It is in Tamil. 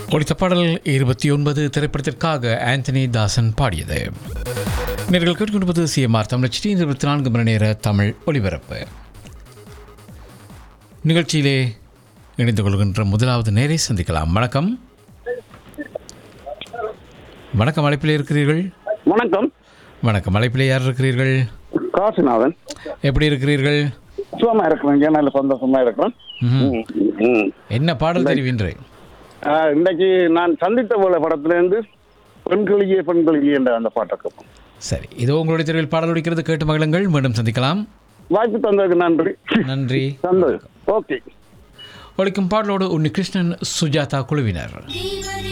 ஒழித்த பாடல் இருபத்தி ஒன்பது திரைப்படத்திற்காக ஆந்தனி தாசன் பாடியது நேர்கள் கேட்டுக்கொண்டிருப்பது சிஎம்ஆர் தமிழ் இருபத்தி நான்கு மணி நேர தமிழ் ஒளிபரப்பு நிகழ்ச்சியிலே இணைந்து கொள்கின்ற முதலாவது நேரை சந்திக்கலாம் வணக்கம் வணக்கம் அழைப்பிலே இருக்கிறீர்கள் வணக்கம் வணக்கம் அழைப்பிலே யார் இருக்கிறீர்கள் காசிநாதன் எப்படி இருக்கிறீர்கள் சுகமா இருக்கிறேன் நல்ல சந்தோஷமா இருக்கிறேன் ம்ஹும். ம், ம். என்ன பாடல் தெரிவின்றே ஆ, இன்னைக்கு நான் சந்தித்த போல படத்துல இருந்து பெண்களியே பெண்களியே என்ற அந்த பாட்டை கேட்போம் சரி இதோ உங்களுடைய தெருவில் பாடல் ஒலிக்கிறது கேட்டு மகிழுங்கள் மீண்டும் சந்திக்கலாம் வாய்ப்பு தந்ததுக்கு நன்றி நன்றி சந்தோஷம் ஓகே ஒழிக்கும் பாடலோடு உன்னி கிருஷ்ணன் சுஜாதா குழுவினர்